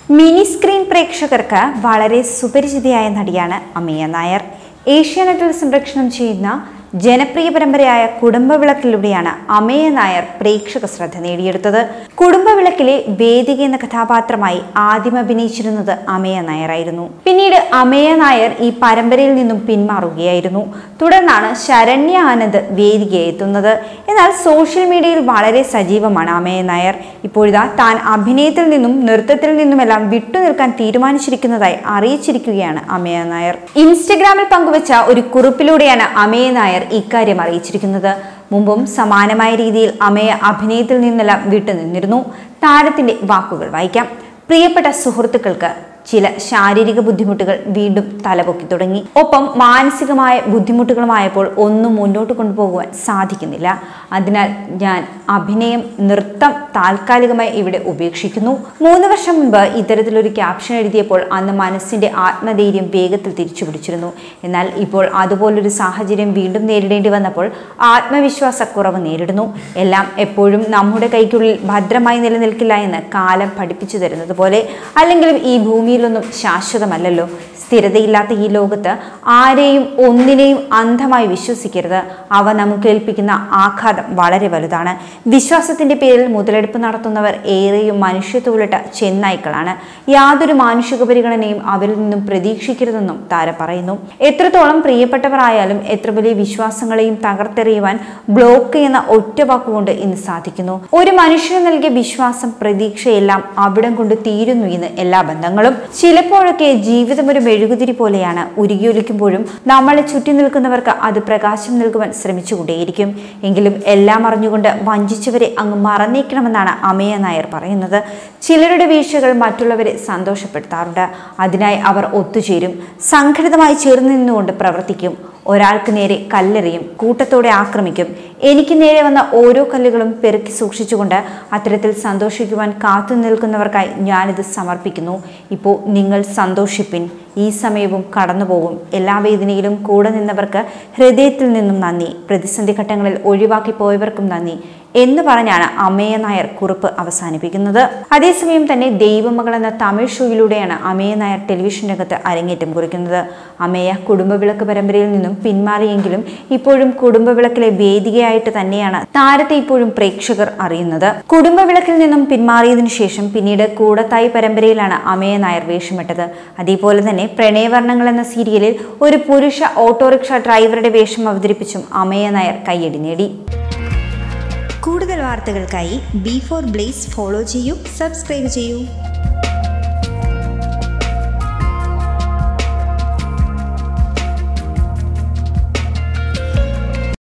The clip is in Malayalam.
മിനി സ്ക്രീൻ പ്രേക്ഷകർക്ക് വളരെ സുപരിചിതയായ നടിയാണ് അമിയ നായർ ഏഷ്യാനെറ്റിൽ സംരക്ഷണം ചെയ്യുന്ന ജനപ്രിയ പരമ്പരയായ കുടുംബവിളക്കിലൂടെയാണ് അമയ നായർ പ്രേക്ഷക ശ്രദ്ധ നേടിയെടുത്തത് കുടുംബവിളക്കിലെ വേദിക എന്ന കഥാപാത്രമായി ആദ്യം അഭിനയിച്ചിരുന്നത് അമയ നായരായിരുന്നു പിന്നീട് അമയ നായർ ഈ പരമ്പരയിൽ നിന്നും പിന്മാറുകയായിരുന്നു തുടർന്നാണ് ശരണ്യ ആനന്ദ് വേദികയെ എത്തുന്നത് എന്നാൽ സോഷ്യൽ മീഡിയയിൽ വളരെ സജീവമാണ് അമയ നായർ ഇപ്പോഴിതാ താൻ അഭിനയത്തിൽ നിന്നും നൃത്തത്തിൽ നിന്നുമെല്ലാം വിട്ടുനിൽക്കാൻ തീരുമാനിച്ചിരിക്കുന്നതായി അറിയിച്ചിരിക്കുകയാണ് അമയ നായർ ഇൻസ്റ്റഗ്രാമിൽ പങ്കുവച്ച ഒരു കുറിപ്പിലൂടെയാണ് അമയ നായർ ഇക്കാര്യം അറിയിച്ചിരിക്കുന്നത് മുമ്പും സമാനമായ രീതിയിൽ അമയ അഭിനയത്തിൽ നിന്നെല്ലാം വിട്ടുനിന്നിരുന്നു താരത്തിന്റെ വാക്കുകൾ വായിക്കാം പ്രിയപ്പെട്ട സുഹൃത്തുക്കൾക്ക് ചില ശാരീരിക ബുദ്ധിമുട്ടുകൾ വീണ്ടും തലപൊക്കി തുടങ്ങി ഒപ്പം മാനസികമായ ബുദ്ധിമുട്ടുകളുമായപ്പോൾ ഒന്നും മുന്നോട്ട് കൊണ്ടുപോകുവാൻ സാധിക്കുന്നില്ല അതിനാൽ ഞാൻ അഭിനയം നൃത്തം താൽക്കാലികമായി ഇവിടെ ഉപേക്ഷിക്കുന്നു മൂന്ന് വർഷം മുൻപ് ഇത്തരത്തിലൊരു ക്യാപ്ഷൻ എഴുതിയപ്പോൾ അന്ന് മനസ്സിന്റെ ആത്മധൈര്യം വേഗത്തിൽ തിരിച്ചു പിടിച്ചിരുന്നു എന്നാൽ ഇപ്പോൾ അതുപോലൊരു സാഹചര്യം വീണ്ടും നേരിടേണ്ടി വന്നപ്പോൾ ആത്മവിശ്വാസക്കുറവ് നേരിടുന്നു എല്ലാം എപ്പോഴും നമ്മുടെ കൈക്കുള്ളിൽ ഭദ്രമായി നിലനിൽക്കില്ല എന്ന് കാലം പഠിപ്പിച്ചു തരുന്നത് പോലെ അല്ലെങ്കിലും ഈ ഭൂമിയിലൊന്നും ശാശ്വതമല്ലല്ലോ സ്ഥിരതയില്ലാത്ത ഈ ലോകത്ത് ആരെയും ഒന്നിനെയും അന്ധമായി വിശ്വസിക്കരുത് അവ നമുക്ക് ഏൽപ്പിക്കുന്ന ആഘാതം വളരെ വലുതാണ് വിശ്വാസത്തിന്റെ പേരിൽ മുതലെടുപ്പ് നടത്തുന്നവർ ഏറെയും മനുഷ്യത്വമുള്ളിട്ട ചെന്നായ്ക്കളാണ് യാതൊരു മാനുഷിക പരിഗണനയും അവരിൽ നിന്നും പ്രതീക്ഷിക്കരുതെന്നും താരം പറയുന്നു എത്രത്തോളം പ്രിയപ്പെട്ടവർ ആയാലും എത്ര വലിയ വിശ്വാസങ്ങളെയും തകർത്തെറിയുവാൻ ബ്ലോക്ക് എന്ന ഒറ്റ വാക്കുകൊണ്ട് ഇന്ന് സാധിക്കുന്നു ഒരു മനുഷ്യന് നൽകിയ വിശ്വാസം പ്രതീക്ഷയെല്ലാം അവിടം കൊണ്ട് തീരുന്നു ഇന്ന് എല്ലാ ബന്ധങ്ങളും ചിലപ്പോഴൊക്കെ ജീവിതം ഒരു മെഴുകുതിരി പോലെയാണ് ഉരുകിയൊലിക്കുമ്പോഴും നമ്മളെ ചുറ്റി നിൽക്കുന്നവർക്ക് അത് പ്രകാശം നൽകുവാൻ ശ്രമിച്ചുകൊണ്ടേയിരിക്കും എങ്കിലും എല്ലാം അറിഞ്ഞുകൊണ്ട് വഞ്ചിച്ചവരെ അങ്ങ് മറന്നേക്കണമെന്നാണ് അമയ നായർ പറയുന്നത് ചിലരുടെ വീഴ്ചകൾ മറ്റുള്ളവരെ സന്തോഷപ്പെടുത്താറുണ്ട് അതിനായി അവർ ഒത്തുചേരും സംഘടിതമായി ചേർന്ന് നിന്നുകൊണ്ട് പ്രവർത്തിക്കും ഒരാൾക്ക് നേരെ കല്ലെറിയും കൂട്ടത്തോടെ ആക്രമിക്കും എനിക്ക് നേരെ വന്ന ഓരോ കല്ലുകളും പെറുക്കി സൂക്ഷിച്ചുകൊണ്ട് അത്തരത്തിൽ സന്തോഷിക്കുവാൻ കാത്തു നിൽക്കുന്നവർക്കായി ഞാനിത് സമർപ്പിക്കുന്നു ഇപ്പോൾ നിങ്ങൾ സന്തോഷിപ്പിൻ ഈ സമയവും കടന്നുപോകും എല്ലാ വേദനയിലും കൂടെ നിന്നവർക്ക് ഹൃദയത്തിൽ നിന്നും നന്ദി പ്രതിസന്ധി ഘട്ടങ്ങളിൽ ഒഴിവാക്കി പോയവർക്കും നന്ദി എന്ന് പറഞ്ഞാണ് അമയ നായർ കുറിപ്പ് അവസാനിപ്പിക്കുന്നത് അതേസമയം തന്നെ ദൈവമകൾ എന്ന തമിഴ് ഷോയിലൂടെയാണ് അമയ നായർ ടെലിവിഷൻ രംഗത്ത് അരങ്ങേറ്റം കുറിക്കുന്നത് അമയ കുടുംബവിളക്ക് പരമ്പരയിൽ നിന്നും പിന്മാറിയെങ്കിലും ഇപ്പോഴും കുടുംബവിളക്കിലെ വേദികയായിട്ട് തന്നെയാണ് താരത്തെ ഇപ്പോഴും പ്രേക്ഷകർ അറിയുന്നത് കുടുംബവിളക്കിൽ നിന്നും പിന്മാറിയതിനു ശേഷം പിന്നീട് കൂടത്തായി പരമ്പരയിലാണ് അമയ നായർ വേഷമിട്ടത് അതേപോലെ തന്നെ പ്രണയവർണ്ണങ്ങൾ എന്ന സീരിയലിൽ ഒരു പുരുഷ ഓട്ടോറിക്ഷ ഡ്രൈവറുടെ വേഷം അവതരിപ്പിച്ചും അമയ നായർ കയ്യടി നേടി കൂടുതൽ വാർത്തകൾക്കായി ബി ഫോർ ബ്ലേസ് ഫോളോ ചെയ്യൂ സബ്സ്ക്രൈബ് ചെയ്യൂ